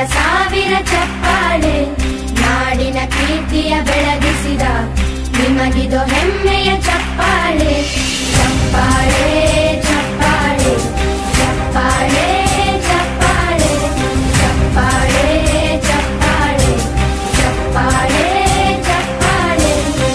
ಸಾವಿರ ಚಪ್ಪಾಳೆ ನಾಡಿನ ಕೀರ್ತಿಯ ಬೆಳಗಿಸಿದ ನಿಮಗಿದು ಹೆಮ್ಮೆಯ ಚಪ್ಪಾಳೆ ಚಪ್ಪಾಳೆ ಚಪ್ಪಾಳೆ ಚಪ್ಪಾಳೆ ಚಪ್ಪಾಳೆ ಚಪ್ಪಾಳೆ ಚಪ್ಪಾಳೆ ಚಪ್ಪಾಳೆ ಚಪ್ಪಾಳೆ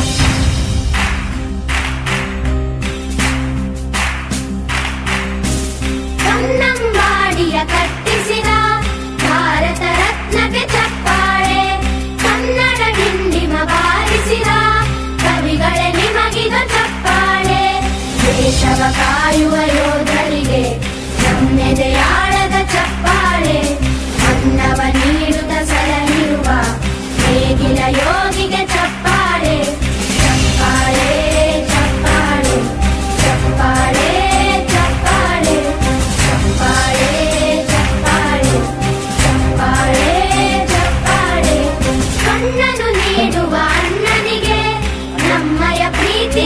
ಕನ್ನಂಬಾಡಿಯ ಕಟ್ಟಿಸಿದ ಭಾರತ ರತ್ನಕ್ಕೆ ಚಪ್ಪಾಳೆ ಕನ್ನಡ ಡಿಂಡಿಮ ಬಾರಿಸಿದ ಕವಿಗಳೇ ನಿಮಗಿದ ಚಪ್ಪಾಳೆ ದೇಶವ ಕಾಯುವ ಯೋಧರಿಗೆ ನಮ್ಮೆದೆಯಾಳದ ಚಪ್ಪಾಳೆ ಅನ್ನವ ನೀಡುತ್ತ ಸಲಹಿರುವ ನೇಗಿಲ ಯೋಗಿಗೆ ಚಪ್ಪಾಳೆ ಚಪ್ಪಾಳೆ ಚಪ್ಪಾಳೆ ಚಪ್ಪಾಳೆ ಚಪ್ಪಾಳೆ ಚಪ್ಪಾಳೆ ಚಪ್ಪಾಳೆ ಚಪ್ಪಾಳೆ ಚಪ್ಪಾಳೆ ಕಣ್ಣನು ನೀಡುವ ಅಣ್ಣನಿಗೆ ನಮ್ಮಯ ಪ್ರೀತಿ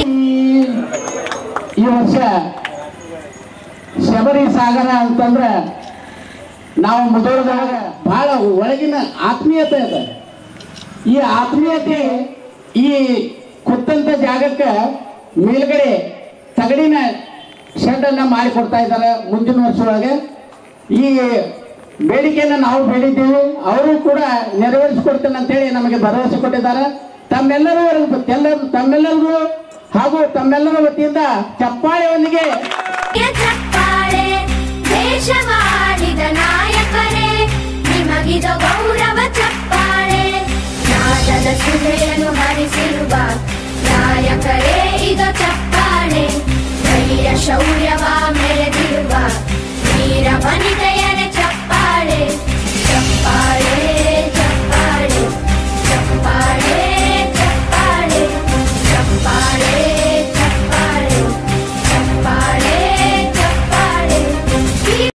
ಈ ವರ್ಷ ಶಬರಿ ಸಾಗರ ಅಂತಂದ್ರೆ ನಾವು ಮುದೋಳದಾಗ ಬಹಳ ಒಳಗಿನ ಆತ್ಮೀಯತೆ ಇದೆ ಈ ಆತ್ಮೀಯತೆ ಈ ಕುತ್ತಂತ ಜಾಗಕ್ಕೆ ಮೇಲ್ಗಡೆ ತಗಡಿನ ಶೆಡ್ಡನ್ನು ಮಾಡಿಕೊಡ್ತಾ ಇದ್ದಾರೆ ಮುಂದಿನ ವರ್ಷ ಒಳಗೆ ಈ ಬೇಡಿಕೆಯನ್ನು ನಾವು ಬೇಡಿದ್ದೀವಿ ಅವರು ಕೂಡ ನೆರವೇರಿಸಿಕೊಡ್ತೇನೆ ಅಂತೇಳಿ ನಮಗೆ ಭರವಸೆ ಕೊಟ್ಟಿದ್ದಾರೆ ತಮ್ಮೆಲ್ಲರೂ ಎಲ್ಲ ತಮ್ಮೆಲ್ಲರಿಗೂ ಹಾಗೂ ತಮ್ಮೆಲ್ಲರ ವತಿಯಿಂದ ಚಪ್ಪಾಳೆಯೊಂದಿಗೆ ಚಪ್ಪಾಳೆ ದೇಶವಾಡಿದ ನಾಯಕರೇ ನಿಮಗಿದ ಗೌರವ ಚಪ್ಪಾಳೆ ನಾದದ ಸುಧೆಯನ್ನು ಹರಿಸಿರುವ ನಾಯಕರೇ ಇದು ಚಪ್ಪಾಳೆ ಧೈರ್ಯ ಶೌರ್ಯವ ಮೆರೆದಿರುವ ವೀರ ವನಿತ